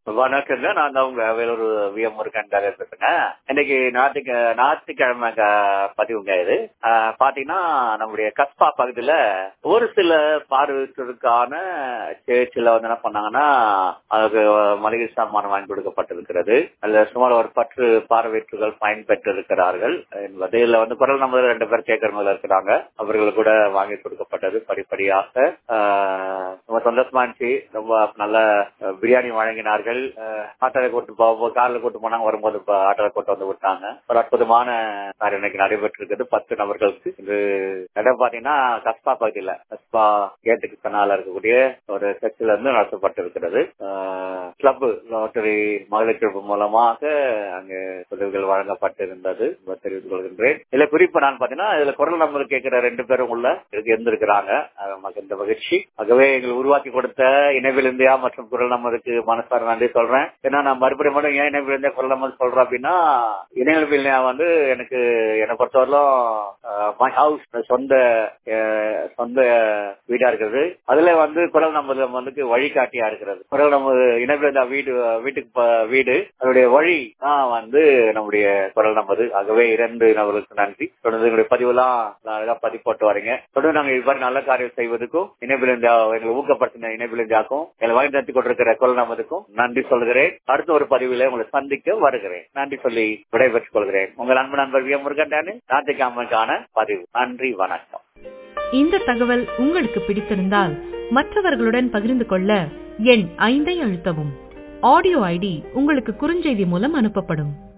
வணக்கங்க நான் தான் உங்க வேலூர் விஎம் முருகன் பேசுறேங்க இன்னைக்கு ஞாயிற்றுக்க ஞாயிற்றுக்கிழமை க- பதிவுங்க இது ஆஹ் பாத்தீங்கன்னா நம்முடைய கஸ்பா பகுதியில ஒரு சில பார்வையற்றோருக்கான சேர்ச்சில வந்து என்ன பண்ணாங்கன்னா அதுக்கு மளிகை சாமான் வாங்கி கொடுக்கப்பட்டிருக்கிறது அதுல சுமார் ஒரு பத்து பார்வையற்றுகள் பயன்பெற்று இருக்கிறார்கள் என்பது இதுல வந்து குரல் நம்பர் ரெண்டு பேர் கேட்கறவங்க இருக்கிறாங்க அவர்களுக்கு கூட வாங்கி கொடுக்கப்பட்டது படிப்படியாக ஆஹ் ரொம்ப சந்தோஷமா இருந்துச்சு ரொம்ப நல்ல அஹ், பிரியாணி வழங்கினார்கள் அஹ், ஆட்டோல கூட்டு போ கார்ல கூட்டு போனாங்க வரும்போது ப- ஆட்டோல கூட்டு வந்து விட்டாங்க ஒரு அற்புதமான காரியம் இன்னைக்கு நடைபெற்று இருக்குது பத்து நபர்களுக்கு இது இடம் பாத்தீங்கன்னா கஸ்பா பகுதியில கஸ்பா கேட்டுக்கு கனால இருக்கக்கூடிய ஒரு சர்ச்சில் இருந்து நடத்தப்பட்டிருக்கிறது கிளப் லாட்டரி மகளிர் கிளப் மூலமாக அங்கு உதவிகள் வழங்கப்பட்டிருந்தது என்பதை தெரிவித்துக் கொள்கின்றேன் இதுல குறிப்பு நான் பாத்தீங்கன்னா இதுல குரல் நம்பர் கேட்கிற ரெண்டு பேரும் உள்ள இருக்கு இருந்திருக்கிறாங்க அது நமக்கு இந்த மகிழ்ச்சி ஆகவே எங்களுக்கு உருவாக்கி கொடுத்த இணைவில் இந்தியா மற்றும் குரல் நம்பருக்கு மனசார நன்றி சொல்றேன் ஏன்னா நான் மறுபடியும் மட்டும் ஏன் இணைவில் இந்தியா குரல் நம்பர் சொல்றேன் அப்படின்னா இணைவில் இந்தியா வந்து எனக்கு என்னை பொறுத்தவரையிலும் மை ஹவுஸ் சொந்த அஹ், சொந்த வீடா இருக்கிறது அதுல வந்து குரல் நம்பர் வந்து வழிகாட்டியா இருக்கிறது குரல் நம்பர் இணைவில் இந்தியா வீடு வீட்டுக்கு ப- வீடு அதனுடைய வழி தான் வந்து நம்முடைய குரல் நம்பர் ஆகவே இரண்டு நபர்களுக்கு நன்றி தொடர்ந்து எங்களுடைய பதிவெல்லாம் அழகா பதிவு போட்டு வரீங்க தொடர்ந்து நாங்க இவ்வாறு நல்ல காரியம் செய்வதற்கும் இணைப்பில் இந்தியா எங்களை ஊக்கப்படுத்தின இணைப்பில் இந்தியாக்கும் எங்களை வாங்கி தந்து கொண்டிருக்கிற குரல் நம்பருக்கும் நன்றி சொல்கிறேன் அடுத்த ஒரு பதிவில் உங்களை சந்திக்க வருகிறேன் நன்றி சொல்லி விடைபெற்றுக் கொள்கிறேன் உங்கள் அன்பு நண்பர் வி எம் முருகன் ஞாயிற்றுக்கிழமைக்கான பதிவு நன்றி வணக்கம் இந்த தகவல் உங்களுக்கு பிடித்திருந்தால் மற்றவர்களுடன் பகிர்ந்து கொள்ள எண் ஐந்தை அழுத்தவும் ஆடியோ ஐடி உங்களுக்கு குறுஞ்செய்தி மூலம் அனுப்பப்படும்